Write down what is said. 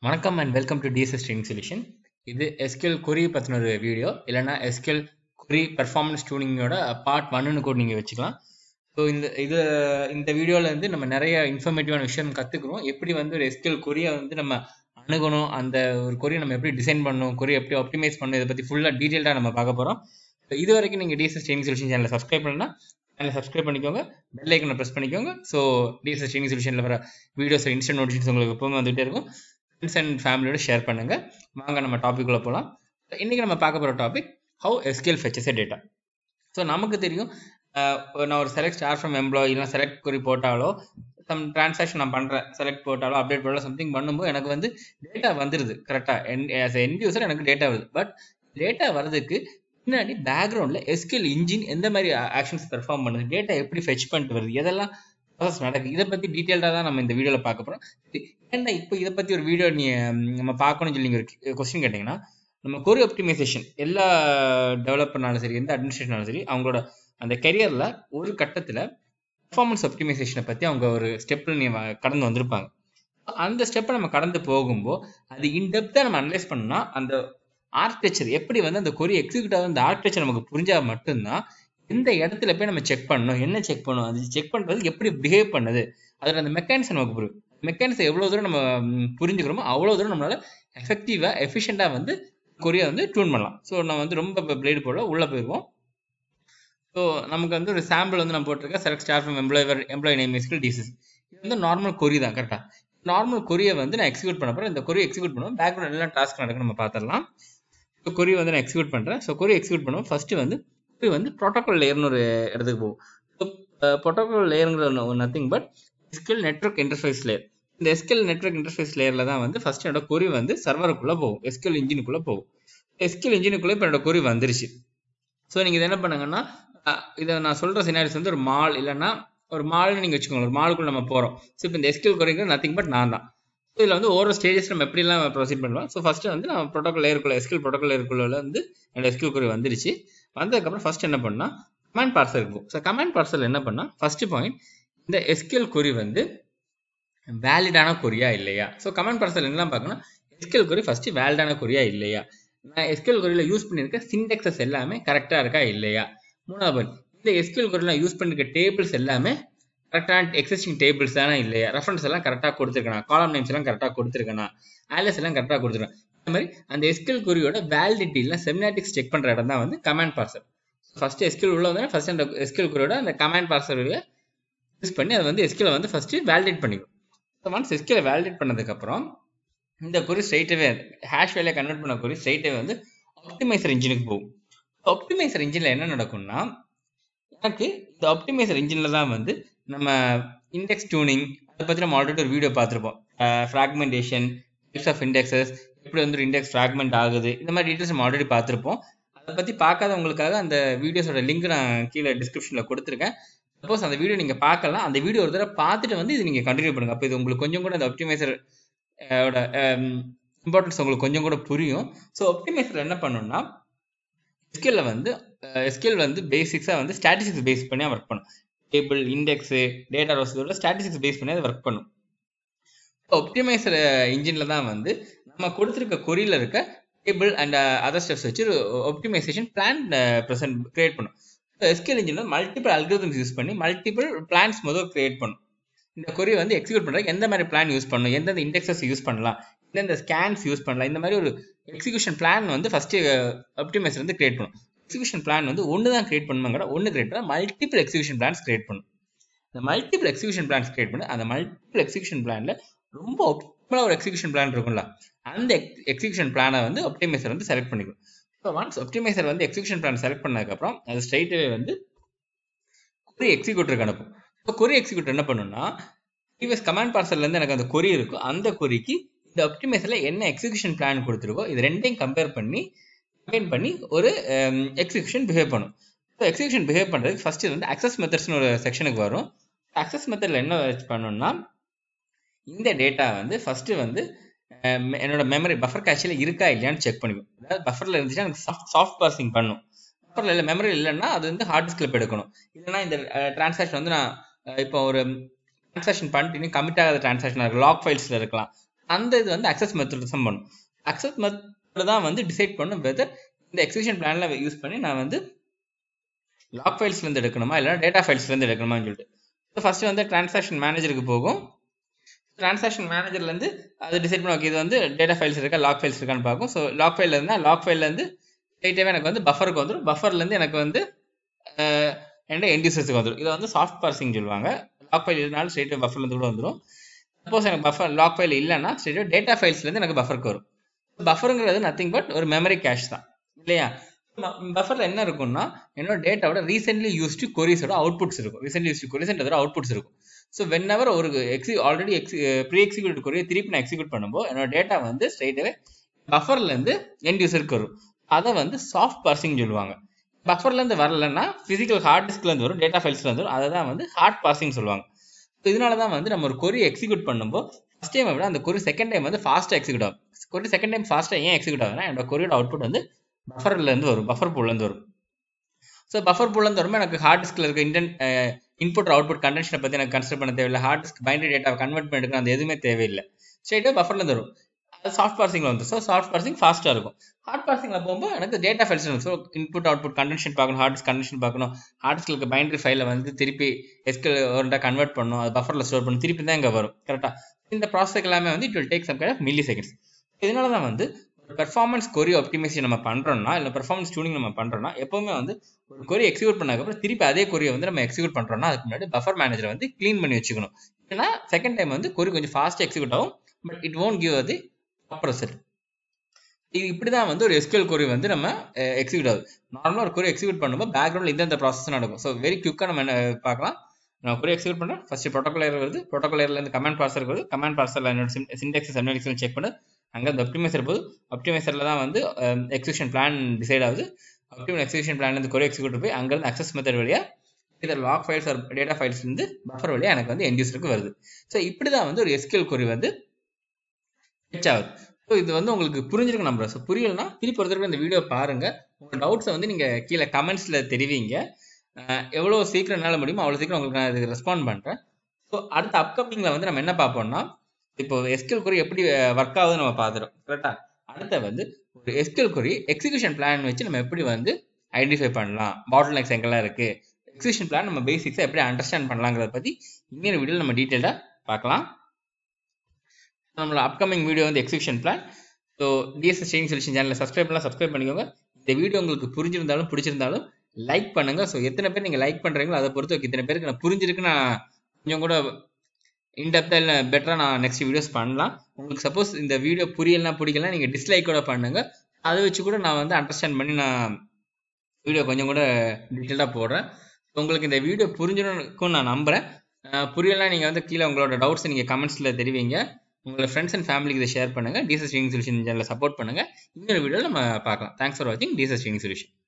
வணக்கம் and welcome to DSS training solution இது SQL query பற்றின ஒரு வீடியோ இல்லைனா எஸ்கியூஎல் கொரி பெர்ஃபார்மன்ஸ் டியூனிங்கோட பார்ட் ஒன்னு கூட நீங்கள் வச்சுக்கலாம் ஸோ இந்த இது இந்த வீடியோவில் வந்து நம்ம நிறைய இன்ஃபர்மேட்டிவான விஷயம் கற்றுக்குறோம் எப்படி வந்து ஒரு எஸ்கியூஎல் கொரியை வந்து நம்ம அணுகணும் அந்த ஒரு கொரியை நம்ம எப்படி டிசைன் பண்ணணும் கொரி எப்படி ஆப்டிமைஸ் பண்ணணும் இதை பற்றி ஃபுல்லாக டீட்டெயில்டாக நம்ம பார்க்க போகிறோம் இது வரைக்கும் நீங்கள் டிஎஸ்எஸ் ட்ரெயினிங் சொல்யூஷன் சேனலை சப்ஸ்கிரைப் பண்ணலாம் சேனலை சப்ஸ்கிரைப் பண்ணிக்கோங்க பெல் ஐக்கனை ப்ரெஸ் பண்ணிக்கோங்க ஸோ டிஎஸ்எஸ் ட்ரெயினிங் சொல்யூஷனில் வர வீடியோஸ் இன்ஸ்டன்ட் நோட்டிஃபிகேஷன் உங்களுக்கு எப்பவுமே வந்துகிட்டே இருக்கும் ஃப்ரெண்ட்ஸ் அண்ட் ஃபேமிலியோட ஷேர் பண்ணுங்க வாங்க நம்ம டாபிக்குள்ளே போகலாம் இன்றைக்கி நம்ம பார்க்க போகிற topic how SQL fetches data so நமக்கு தெரியும் நான் ஒரு செலக்ட் ஸ்டார் ஃப்ரம் எம்ப்ளாயி இல்லை செலக்ட் குறி போட்டாலோ சம் டிரான்சாக்ஷன் நான் பண்ணுறேன் செலக்ட் போட்டாலோ அப்டேட் போட்டாலோ சம்திங் பண்ணும்போது எனக்கு வந்து டேட்டா வந்துடுது கரெக்டாக என் ஆஸ் என் யூசர் எனக்கு டேட்டா வருது பட் டேட்டா வர்றதுக்கு பின்னாடி பேக்ரவுண்டில் எஸ்கேல் இன்ஜின் எந்த மாதிரி ஆக்ஷன்ஸ் பெர்ஃபார்ம் பண்ணுது டேட்டா எப்படி ஃபெச் பண்ணிட்டு வருது எதெல்லாம் ப்ராசஸ் நடக்குது இதை பற்றி டீட்டெயில்டாக தான் நம்ம இந்த வீடியோவில் பார்க்க போகிறோம் ஏன்னா இப்போ இதை பற்றி ஒரு வீடியோ நீ நம்ம பார்க்கணும்னு சொல்லி நீங்கள் ஒரு கொஸ்டின் கேட்டிங்கன்னா நம்ம கொரி ஆப்டிமைசேஷன் எல்லா டெவலப்பர்னாலும் சரி எந்த அட்மினிஸ்ட்ரேஷனாலும் சரி அவங்களோட அந்த கெரியரில் ஒரு கட்டத்தில் பர்ஃபார்மன்ஸ் ஆப்டிமைசேஷனை பற்றி அவங்க ஒரு ஸ்டெப்பில் நீ கடந்து வந்திருப்பாங்க அந்த ஸ்டெப்பை நம்ம கடந்து போகும்போது அது இன்டெப்த்தாக நம்ம அனலைஸ் பண்ணால் அந்த ஆர்கிடெக்சர் எப்படி வந்து அந்த கொரி எக்ஸிக்யூட் ஆகுது அந்த ஆர்கிடெக்சர் நமக்கு புரிஞ்சால் மட்டும்தான் எந்த இடத்துல போய் நம்ம செக் பண்ணணும் என்ன செக் பண்ணணும் அது செக் பண்ணுறது எப்படி பிஹேவ் பண்ணுது அதில் அந்த மெக்கானிசம் நமக்கு புரியும் மெக்கானிசம் எவ்வளோ தூரம் நம்ம புரிஞ்சுக்கிறோமோ அவ்வளோ தூரம் நம்மளால் எஃபெக்டிவாக எஃபிஷியண்ட்டாக வந்து கொரியா வந்து டியூன் பண்ணலாம் ஸோ நம்ம வந்து ரொம்ப பிளேடு போல உள்ளே போயிடுவோம் ஸோ நமக்கு வந்து ஒரு சாம்பிள் வந்து நம்ம போட்டிருக்கேன் select star from employer employee name SQL டிசஸ் இது வந்து நார்மல் கொரி தான் கரெக்டாக நார்மல் கொரியை வந்து நான் எக்ஸிக்யூட் பண்ண போகிறேன் இந்த கொரி எக்ஸிக்யூட் பண்ணுவோம் பேக்ரவுண்ட் எல்லாம் டாஸ்க் நடக்கும் நம்ம பார்த்துடலாம் ஸோ கொரி வந்து நான் எக்ஸிக்யூட் பண்ணுறேன் ஸோ கொரி எக்ஸிக்யூட் பண்ணுவோம் ஃபஸ்ட்டு வந்து கொரி வந்து ப்ரோட்டோகால் லேயர்னு ஒரு இடத்துக்கு போகும் ஸோ ப்ரோட்டோகால் லேயருங்கிறது nothing but SQL network interface layer இந்த எஸ்கில் நெட்ஒர்க் இன்டர்ஃபேஸ் லேயரில் தான் வந்து ஃபஸ்ட் என்னோட கொரி வந்து சர்வருக்குள்ளே போகும் எஸ்கில் இன்ஜினுக்குள்ளே போகும் எஸ்கில் இன்ஜினுக்குள்ளே இப்போ என்னோட கொரி வந்துருச்சு ஸோ நீங்கள் இதை என்ன பண்ணுங்கன்னா இதை நான் சொல்கிற சினாரிஸ் வந்து ஒரு மால் இல்லைன்னா ஒரு மால்னு நீங்கள் வச்சுக்கோங்க ஒரு மாலுக்குள்ள நம்ம போகிறோம் ஸோ இப்போ இந்த எஸ்கில் கொரிங்கிறது நத்திங் பட் நான் தான் ஸோ இதில் வந்து ஒவ்வொரு ஸ்டேஜஸ் நம்ம எப்படிலாம் ப்ரொசீட் பண்ணுவோம் ஸோ ஃபஸ்ட்டு வந்து நான் ப்ரோட்டோக்கால் லேயருக்குள்ள எஸ்கில் ப்ரோட்டோக்கால் லேயருக்குள்ள வந்து என்னோட எஸ்கில் கொரி வந்துருச்சு வந்ததுக்கப்புறம் ஃபஸ்ட் என்ன பண்ணால் கமாண்ட் பார்சல் இருக்கும் ஸோ கமாண்ட் பார்சல் என்ன பண்ணால் ஃபஸ்ட்டு பாயிண்ட் இந்த எஸ்கில் கொரி வந்து வேலிடான கொரியா இல்லையா ஸோ கமெண்ட் பார்சல் என்னலாம் பார்க்கணும் எஸ்கில் கொரி ஃபஸ்ட்டு வேலிடான கொரியா இல்லையா நான் எஸ்கில் கொரியில் யூஸ் பண்ணியிருக்க சிண்டெக்ஸஸ் எல்லாமே கரெக்டாக இருக்கா இல்லையா மூணாவது இந்த எஸ்கில் கொரியில் யூஸ் பண்ணிருக்க டேபிள்ஸ் எல்லாமே கரெக்டான எக்ஸிஸ்டிங் டேபிள்ஸ் தானே இல்லையா ரெஃபரன்ஸ் எல்லாம் கரெக்டாக கொடுத்துருக்கேனா காலம் நேம்ஸ் எல்லாம் கரெக்டாக கொடுத்துருக்கேனா ஆலஸ் எல்லாம் கரெக்டாக கொடுத்துருக்கேன் இந்த மாதிரி அந்த எஸ்கில் கொரியோட வேலிடிட்டி இல்லை செமினாட்டிக்ஸ் செக் பண்ணுற இடம் தான் வந்து கமெண்ட் பார்சல் ஃபர்ஸ்ட் எஸ்கில் உள்ள வந்து ஃபர்ஸ்ட் அந்த எஸ்கில் கொரியோட அந்த கமெண்ட் பார்சல் யூஸ் பண்ணி அதை வந்து எஸ்கில் வந்து ஃபர்ஸ்ட் வேலிடேட் பண்ணிக்கும் ஸோ ஒன்ஸ் எஸ்கில் வேலிடேட் பண்ணதுக்கப்புறம் இந்த குறி ஸ்ட்ரைட்டாகவே ஹேஷ் வேலையை கன்வெர்ட் பண்ண குறி ஸ்ட்ரைட்டாகவே வந்து ஆப்டிமைசர் இன்ஜினுக்கு போகும் ஆப்டிமைசர் இன்ஜினில் என்ன நடக்கும்னா எனக்கு இந்த ஆப்டிமைசர் இன்ஜினில் தான் வந்து நம்ம இண்டெக்ஸ் டியூனிங் அதை பற்றி நம்ம ஆல்ரெடி ஒரு வீடியோ பார்த்துருப்போம் ஃப்ராக்மெண்டேஷன் டைப்ஸ் ஆஃப் இண்டெக்ஸஸ் எப்படி வந்து ஒரு இண்டெக்ஸ் ஃப்ராக்மெண்ட் ஆகுது இந்த மாதிரி டீட்டெயில்ஸ் நம்ம ஆல்ரெடி பார்த்துருப்போம் அதை பற்றி பார்க்காதவங்களுக்காக அந்த வீடியோஸோட லிங்க் நான் கீழே டிஸ்கிரிப்ஷனில் கொடுத்துருக்கேன் சப்போஸ் அந்த வீடியோ நீங்கள் பார்க்கலாம் அந்த வீடியோ ஒரு தடவை பார்த்துட்டு வந்து இது நீங்கள் கண்டினியூ பண்ணுங்க அப்போ இது உங்களுக்கு கொஞ்சம் கூட அந்த ஆப்டிமைசர் ஓட இம்பார்ட்டன்ஸ் உங்களுக்கு கொஞ்சம் கூட புரியும் ஸோ ஆப்டிமைசர் என்ன பண்ணணும்னா எஸ்கியூல வந்து எஸ்கியூல் வந்து பேசிக்ஸாக வந்து ஸ்டாட்டிஸ்டிக்ஸ் பேஸ் பண்ணி ஒர்க் பண்ணும் டேபிள் இண்டெக்ஸு டேட்டா ரோஸ் இதோட ஸ்டாட்டிஸ்டிக்ஸ் பேஸ் பண்ணி அதை ஒர்க் பண்ணும் ஆப்டிமைசர் இன்ஜினில் தான் வந்து நம்ம கொடுத்துருக்க கொரியில் இருக்க டேபிள் அண்ட் அதர் ஸ்டெப்ஸ் வச்சு ஆப்டிமைசேஷன் பிளான் ப்ரெசென்ட் கிரியேட் பண்ணும் எஸ்கியூஎல் இன்ஜினில் மல்டிபிள் அல்கிரிதம்ஸ் யூஸ் பண்ணி மல்டிபிள் பிளான்ஸ் முதல் கிரியேட் பண்ணும் இந்த கொரி வந்து எக்ஸிக்யூட் பண்ணுறதுக்கு எந்த மாதிரி பிளான் யூஸ் பண்ணணும் எந்தெந்த இண்டெக்ஸஸ் யூஸ் பண்ணலாம் எந்தெந்த ஸ்கேன்ஸ் யூஸ் பண்ணலாம் இந்த மாதிரி ஒரு எக்ஸிக்யூஷன் பிளான் வந்து ஃபஸ்ட்டு ஆப்டிமைசர் வந்து கிரியேட் பண்ணும் எக்ஸிக்யூஷன் பிளான் வந்து ஒன்று தான் கிரியேட் பண்ணுவாங்க ஒன்று கிரியேட் பண்ணால் மல்டிபிள் எக்ஸிக்யூஷன் பிளான்ஸ் கிரியேட் பண்ணும் அந்த மல்டிபிள் எக்ஸிக்யூஷன் பிளான்ஸ் கிரியேட் பண்ணி அந்த மல்டிபிள் எக்ஸிக்யூஷன் பிளானில் ரொம்ப ஒப்டிமலாக ஒரு எக்ஸிக்யூஷன் பிளான் இருக்கும்ல அந்த எக்ஸிக்யூஷன் பிளானை வந்து ஆப்டிமைசர் வந்து செலக்ட் பண்ணிக்கும் ஸோ ஒன்ஸ் ஆப்டிமைசர் வந்து எக்ஸிக்யூஷன் பிளான் செலக்ட் பண்ணதுக்கப்புறம் அது ஸ்ட்ரைட்டாகவே வந்து கொரி எக்ஸிக்யூட்டருக்கு அனுப்பும் ஸோ கொரி எக்ஸிக்யூட்டர் என்ன பண்ணுன்னா ப்ரீவியஸ் கமாண்ட் பார்சல்லேருந்து எனக்கு அந்த கொரி இருக்கும் அந்த கொரிக்கு இந்த ஆப்டிமைசரில் என்ன எக்ஸிக்யூஷன் பிளான் கொடுத்துருக்கோ இது ரெண்டையும் கம்பேர் பண்ணி கம்பைன் பண்ணி ஒரு எக்ஸிக்யூஷன் பிஹேவ் பண்ணும் ஸோ எக்ஸிக்யூஷன் பிஹேவ் பண்ணுறதுக்கு ஃபஸ்ட்டு வந்து அக்சஸ் மெத்தட்ஸ்னு ஒரு செக்ஷனுக்கு வரும் அக்சஸ் மெத்தடில் என்ன பண்ணணும்னா இந்த டேட்டா வந்து ஃபஸ்ட்டு வந்து என்னோட மெமரி பஃபர் கேட்சில் இருக்கா இல்லையான்னு செக் பண்ணிக்கும் அதாவது பஃபரில் இருந்துச்சுன்னா எனக்கு சாஃப்ட் சாஃப்ட் பார்சிங் பண்ணும் பஃபரில் இல்லை மெமரி இல்லைன்னா அது வந்து ஹார்ட் டிஸ்கில் எடுக்கணும் இல்லைன்னா இந்த டிரான்சாக்ஷன் வந்து நான் இப்போ ஒரு டிரான்சாக்ஷன் பண்ணிட்டு இன்னும் கமிட் ஆகாத டிரான்சாக்ஷன் இருக்கு லாக் ஃபைல்ஸில் இருக்கலாம் அந்த இது வந்து அக்சஸ் மெத்தட் தான் பண்ணும் அக்சஸ் மெத்தட் தான் வந்து டிசைட் பண்ணும் வெதர் இந்த எக்ஸிகியூஷன் பிளான்ல யூஸ் பண்ணி நான் வந்து லாக் ஃபைல்ஸ்லேருந்து எடுக்கணுமா இல்லைனா டேட்டா ஃபைல்ஸ்லேருந்து எடுக்கணுமான்னு சொல்லிட்டு ஸோ ஃபஸ்ட்டு வந்து டிரான்சாக்ஷன் மேனேஜருக்கு போகும் டிரான்சாக்ஷன் மேனேஜர்லேருந்து அது டிசைட் பண்ண ஓகே இது வந்து டேட்டா ஃபைல்ஸ் இருக்கா லாக் ஃபைல்ஸ் இருக்கான்னு பார்க்கும் ஸோ லாக் ஃபைல் இருந்தால் லாக் ஃபைல்லேருந்து ஸ்ட்ரைட்டாகவே எனக்கு வந்து பஃபருக்கு வந்துடும் பஃபர்லேருந்து எனக்கு வந்து என்ட எண்ட் யூசர்ஸுக்கு வந்துடும் இதை வந்து சாஃப்ட் பார்சிங் சொல்லுவாங்க லாக் ஃபைல் இருந்தாலும் ஸ்ட்ரைட்டாக பஃபர்லேருந்து கூட வந்துடும் சப்போஸ் எனக்கு பஃபர் லாக் ஃபைல் இல்லைன்னா ஸ்ட்ரைட்டாக டேட்டா ஃபைல்ஸ்லேருந்து எனக்கு பஃபருக்கு வரும் பஃபருங்கிறது நத்திங் பட் ஒரு மெமரி கேஷ் தான் இல்லையா பஃபரில் என்ன இருக்கும்னா என்னோட டேட்டாவோட ரீசென்ட்லி யூஸ்டு கொரிஸோட அவுட்புட்ஸ் இருக்கும் ரீசென்ட்லி யூஸ்டு கொரிஸ் அதோட அவுட்புட்ஸ் இருக்கும் ஸோ வென் எவர் ஒரு எக்ஸி ஆல்ரெடி எக்ஸி ப்ரீ எக்ஸிக்யூட் கொரியை திருப்பி நான் எக்ஸிக்யூட் பண்ணும்போது என்னோட டேட்டா வந்து ஸ்ட்ரைட்டாகவே பஃபர்லேருந்து எண்ட் யூசருக்கு வரும் அதை வந்து சாஃப்ட் பார்சிங் சொல்லுவாங்க பஃபர்லேருந்து வரலன்னா ஃபிசிக்கல் ஹார்ட் டிஸ்க்லேருந்து வரும் டேட்டா ஃபைல்ஸ்லேருந்து வரும் அதை தான் வந்து ஹார்ட் பார்சிங் சொல்லுவாங்க ஸோ இதனால தான் வந்து நம்ம ஒரு கொரி எக்ஸிக்யூட் பண்ணும்போது ஃபஸ்ட் டைம் விட அந்த கொரி செகண்ட் டைம் வந்து ஃபாஸ்ட்டாக எக்ஸிக்யூட் ஆகும் கொரி செகண்ட் டைம் ஃபாஸ்ட்டாக ஏன் எக்ஸிக்யூட் ஆகுதுன்னா என்னோட கொரியோட அவுட்புட் வந்து பஃபர்லேருந்து வரும் பஃபர் பூல்லேருந்து வரும் ஸோ பஃபர் பூல்லேருந்து வரும்போது எனக்கு ஹார்ட் டிஸ்கில் இருக்க இன்டென்ட் இன்புட் அவுட்புட் கண்டென்ஷனை பற்றி எனக்கு கன்சிடர் பண்ண தேவையில்லை ஹார்ட் டிஸ்க் பைனரி டேட்டாவை கன்வெர்ட் பண்ணி எடுக்கணும் அது எதுவுமே தேவையில்லை ஸ்ட்ரைட்டாக பஃபர்லேருந்து வரும் அது சாஃப்ட் பார்சிங்கில் வந்து ஸோ சாஃப்ட் பார்சிங் ஃபாஸ்ட்டாக இருக்கும் ஹார்ட் பார்சிங்கில் போகும்போது எனக்கு டேட்டா ஃபைல்ஸ் இருக்கும் ஸோ இன்புட் அவுட்புட் கண்டென்ஷன் பார்க்கணும் ஹார்ட் டிஸ்க் கண்டென்ஷன் பார்க்கணும் ஹார்ட் டிஸ்கில் இருக்க பைனரி ஃபைலை வந்து திருப்பி எஸ்கல் ஒரு கன்வெர்ட் பண்ணணும் அது பஃபரில் ஸ்டோர் பண்ணணும் திருப்பி தான் இங்கே வரும் கரெக்டாக இந்த ப்ராசஸ் எல்லாமே வந்து it will take some kind of milliseconds இதனால தான் வந்து பெர்ஃபார்மன்ஸ் கொரி ஆப்டிமைசேஷன் நம்ம பண்ணுறோம்னா இல்லை பெர்ஃபார்மன்ஸ் டியூனிங் நம்ம பண்ணுறோம்னா எப்பவுமே வந்து ஒரு கொரி எக்ஸிக்யூட் பண்ணதுக்கப்புறம் திருப்பி அதே கொரியை வந்து நம்ம எக்ஸிக்யூட் பண்ணுறோம்னா அதுக்கு முன்னாடி பஃபர் மேனேஜரை வந்து க்ளீன் பண்ணி வச்சுக்கணும் ஏன்னா செகண்ட் டைம் வந்து கொரி கொஞ்சம் ஃபாஸ்ட்டாக எக்ஸிக்யூட் ஆகும் பட் இட் ஓன்ட் கிவ் அது ப்ராப்பர் ரிசல்ட் இது இப்படி தான் வந்து ஒரு எஸ்கியூஎல் கொரி வந்து நம்ம எக்ஸிக்யூட் ஆகுது நார்மலாக ஒரு கொரி எக்ஸிக்யூட் பண்ணும்போது பேக்ரவுண்டில் இந்தந்த ப்ராசஸ் நடக்கும் ஸோ வெரி குயிக்காக நம்ம என்ன பார்க்கலாம் நான் கொரி எக்ஸிக்யூட் பண்ணுறேன் ஃபர்ஸ்ட் ப்ரோட்டோகால் ஏர் வருது ப்ரோட்டோகால் ஏர்லேருந்து கமெண்ட் பார்சர் வருது கமெண்ட் பார்சரில் என்னோட சின்டெக்ஸ் சென்டெக்ஸ் செக் பண்ணு அங்கே அந்த ஆப்டிமைசர் போது ஆப்டிமைசரில் தான் வந்து எக்ஸிகூஷன் பிளான் டிசைட் ஆகுது ஆப்டிமல் எக்ஸிகூஷன் பிளான் வந்து கொரி எக்ஸிக்யூட் போய் அங்கேருந்து அக்சஸ் மெத்தட் வழியாக இதில் log files or data files இருந்து பஃபர் வழியாக எனக்கு வந்து எண்ட் யூஸருக்கு வருது ஸோ இப்படி தான் வந்து ஒரு எஸ்கியூஎல் கொரி வந்து ஃபெச் ஆகுது ஸோ இது வந்து உங்களுக்கு புரிஞ்சிருக்கு நம்புறேன் ஸோ புரியலனா திருப்பி ஒரு தடவை இந்த வீடியோ பாருங்க உங்கள் டவுட்ஸை வந்து நீங்கள் கீழே கமெண்ட்ஸில் தெரிவிங்க எவ்வளோ சீக்கிரம் என்னால் முடியுமோ அவ்வளோ சீக்கிரம் உங்களுக்கு நான் இதுக்கு ரெஸ்பாண்ட் பண்ணுறேன் ஸோ அடுத்த அப்கமிங்கில் வந்து நம்ம என்ன பார்ப்போம்னா இப்போ எஸ்கியூஎல் கொரி எப்படி ஒர்க் ஆகுதுன்னு நம்ம பார்த்துறோம் கரெக்டாக அடுத்த வந்து ஒரு எஸ்கியூஎல் கொரி எக்ஸிகியூஷன் பிளான் வச்சு நம்ம எப்படி வந்து ஐடென்டிஃபை பண்ணலாம் பாட்டில் நெக்ஸ் எங்கெல்லாம் இருக்குது எக்ஸிகியூஷன் பிளான் நம்ம பேசிக்ஸை எப்படி அண்டர்ஸ்டாண்ட் பண்ணலாங்கிறத பற்றி இன்னொரு வீடியோவில் நம்ம டீட்டெயிலாக பார்க்கலாம் நம்மளோட அப்கமிங் வீடியோ வந்து execution plan so DSS training solution சேனலில் சப்ஸ்கிரைப் பண்ணலாம் சப்ஸ்கிரைப் பண்ணிக்கோங்க இந்த வீடியோ உங்களுக்கு புரிஞ்சிருந்தாலும் பிடிச்சிருந்தாலும் லைக் பண்ணுங்க ஸோ எத்தனை பேர் நீங்கள் லைக் பண்ணுறீங்களோ அதை பொறுத்து இத்தனை பேருக்கு நான் புரிஞ்சிருக்கு நான் கொஞ்சம் கூட இன்டெப்த்தாக இல்லை பெட்டராக நான் நெக்ஸ்ட் வீடியோஸ் பண்ணலாம் உங்களுக்கு சப்போஸ் இந்த வீடியோ புரியலாம் பிடிக்கலாம் நீங்கள் டிஸ்லைக் கூட பண்ணுங்க அதை வச்சு கூட நான் வந்து அண்டர்ஸ்டாண்ட் பண்ணி நான் வீடியோ கொஞ்சம் கூட டீட்டெயிலாக போடுறேன் உங்களுக்கு இந்த வீடியோ புரிஞ்சிருக்கும் நான் நம்புகிறேன் புரியலாம் நீங்கள் வந்து கீழே உங்களோட டவுட்ஸ் நீங்கள் கமெண்ட்ஸில் தெரிவிங்க உங்களோட ஃப்ரெண்ட்ஸ் அண்ட் ஃபேமிலிக்கு இதை ஷேர் பண்ணுங்கள் டிஎஸ்எஸ் ட்ரெயினிங் சொல்யூஷன் சேனலில் சப்போர்ட் பண்ணுங்கள் இன்னொரு வீடியோவில் நம்ம பார்க்கலாம் தேங்க்ஸ் ஃபார் வாட்சிங் டிஎஸ்எஸ் ட்ரெயினிங் சொல்யூஷன்